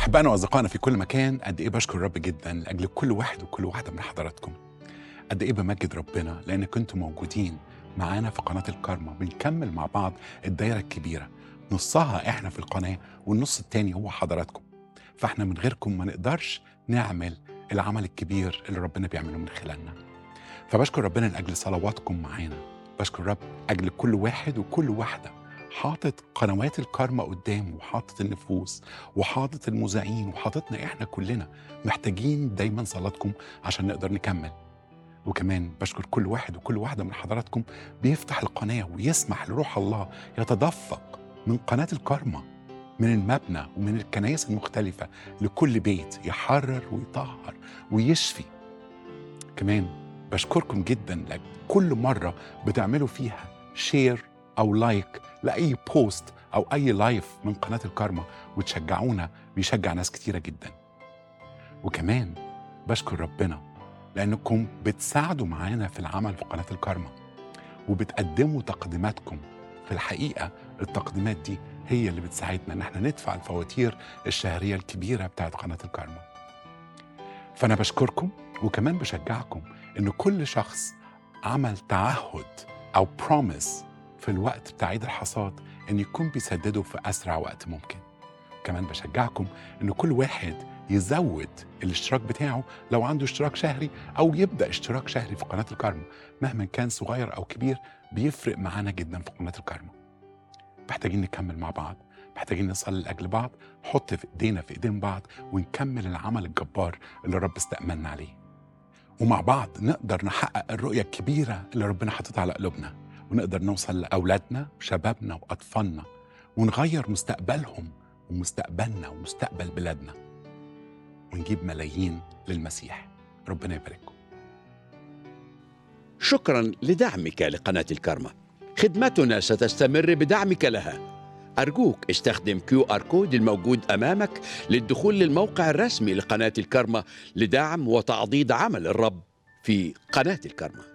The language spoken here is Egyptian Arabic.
أحبائنا وأصدقائنا في كل مكان قد إيه بشكر الرب جدا لأجل كل واحد وكل واحدة من حضراتكم قد إيه بمجد ربنا لأن كنتم موجودين معانا في قناة الكارما بنكمل مع بعض الدايرة الكبيرة نصها إحنا في القناة والنص التاني هو حضراتكم فإحنا من غيركم ما نقدرش نعمل العمل الكبير اللي ربنا بيعمله من خلالنا فبشكر ربنا لأجل صلواتكم معانا بشكر الرب أجل كل واحد وكل واحدة حاطط قنوات الكارما قدامه وحاطط النفوس وحاطط المذيعين وحاططنا احنا كلنا محتاجين دايما صلاتكم عشان نقدر نكمل وكمان بشكر كل واحد وكل واحدة من حضراتكم بيفتح القناة ويسمح لروح الله يتدفق من قناة الكارما من المبنى ومن الكنائس المختلفة لكل بيت يحرر ويطهر ويشفي كمان بشكركم جدا لأجل كل مرة بتعملوا فيها شير أو لايك لأي بوست أو أي لايف من قناة الكارما وتشجعونا بيشجع ناس كتيرة جدا وكمان بشكر ربنا لأنكم بتساعدوا معانا في العمل في قناة الكارما وبتقدموا تقديماتكم في الحقيقة التقديمات دي هي اللي بتساعدنا ان احنا ندفع الفواتير الشهرية الكبيرة بتاعت قناة الكارما فأنا بشكركم وكمان بشجعكم ان كل شخص عمل تعهد أو بروميس في الوقت بتاع عيد الحصاد ان يكون بيسدده في أسرع وقت ممكن كمان بشجعكم ان كل واحد يزود الاشتراك بتاعه لو عنده اشتراك شهري او يبدا اشتراك شهري في قناه الكارما مهما كان صغير او كبير بيفرق معانا جدا في قناه الكارما محتاجين نكمل مع بعض محتاجين نصلي لاجل بعض نحط في ايدينا في ايدين بعض ونكمل العمل الجبار اللي الرب استأمنا عليه ومع بعض نقدر نحقق الرؤيه الكبيره اللي ربنا حاططها على قلوبنا ونقدر نوصل لاولادنا وشبابنا واطفالنا ونغير مستقبلهم ومستقبلنا ومستقبل بلادنا ونجيب ملايين للمسيح ربنا يبارككم شكرا لدعمك لقناة الكرمة خدمتنا ستستمر بدعمك لها أرجوك استخدم كيو آر كود الموجود أمامك للدخول للموقع الرسمي لقناة الكرمة لدعم وتعضيد عمل الرب في قناة الكرمة